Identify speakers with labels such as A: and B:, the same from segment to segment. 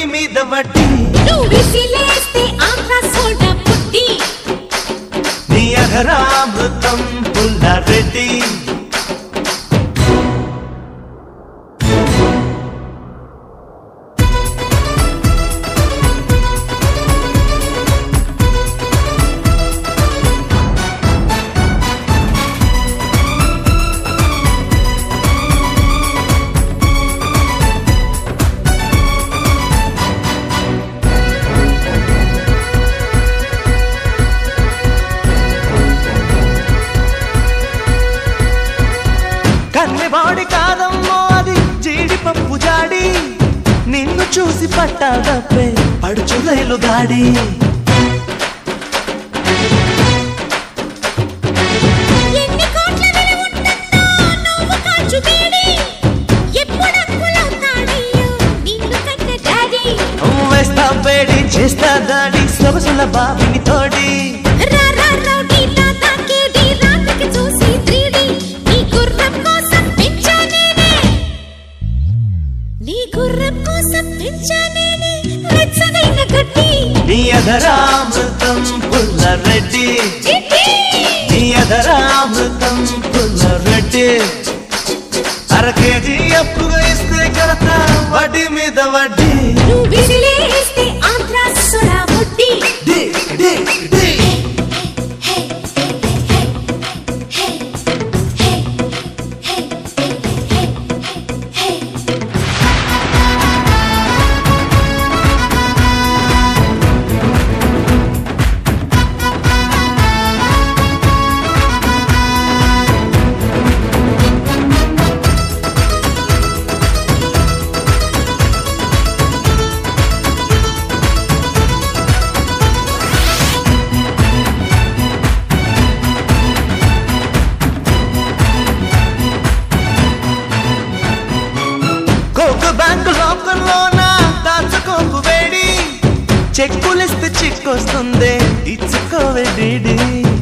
A: మీద వడ్డీ
B: నువ్వు విసిలేస్తే ఆంధ్ర సోడా పుట్టి
A: నీ అఘరామృతం పుల్లారెడ్డి కన్నెవాడి కాదమ్మో అది జీడిపప్పు జాడి నిన్ను చూసి పట్టాదప్పే పడుచు రైలు గాడి
B: ఎన్ని కోట్ల విలువ ఉంటుందో నువ్వు కాచు వేడి ఎప్పుడు అంకులవుతాడయ్యో నిన్ను కన్న డాడీ
A: వేస్తా వేడి చేస్తా దాడి సొగసుల బావిని తోడి
B: రా రా రౌడీ తాతా కేడి రాత్రికి చూసి 3D నీ గుర్రం కోసం పెంచా నేనే నీ గుర్రం కోసం పెంచా నేనే వెచ్చనైన గడ్డి
A: నీ అధరామృతం పుల్లరెడ్డి
B: చిట్టి
A: నీ అధరామృతం పుల్లరెడ్డి అర కేజీ అప్పుగా ఇస్తే కడతా వడ్డీ మీద వడ్డీ
B: నువ్వు విసిలేస్తే ఆంధ్ర సోడా బుడ్డి
A: డి, డి, డి. కోకు బ్యాంకు లోకల్లోన దాచుకోకు వేడి చెక్కులిస్తే చిక్కొస్తుంది ఇచ్చుకోవే డీడీ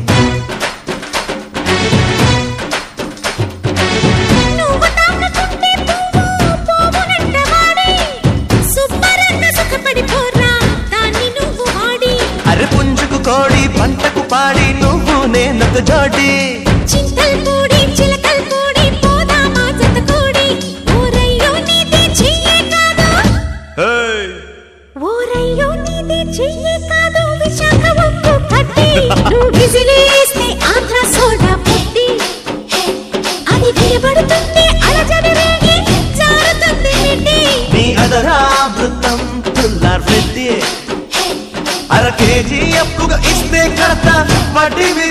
B: నువ్వు తాకకుంటే పువ్వు పోవునంట వాడి సుబ్బరన్న సుఖపడిపోరా దాన్ని నువ్వు వాడి
A: అరే పుంజుకు కోడి పంటకు పాడి నువ్వు నేనొక జోడి
B: చింతల్ పూడి చిలకల్ పూడి పోదామా జత కూడి ఓరయ్యో నీది చెయ్యే కాదు ఓరయ్యో నీది చెయ్యే కాదు విశాఖ ఉప్పు కట్టి నువ్వు విసిలేస్తే ఆంధ్ర సోడా పుట్టి అది వినబడుతుంది అలజడి రేగి జారుతుంది నిండి
A: నీ అదరామృతం పుల్లారెడ్డి అర కేజీ అప్పుగా ఇస్తే కడతా వడ్డీ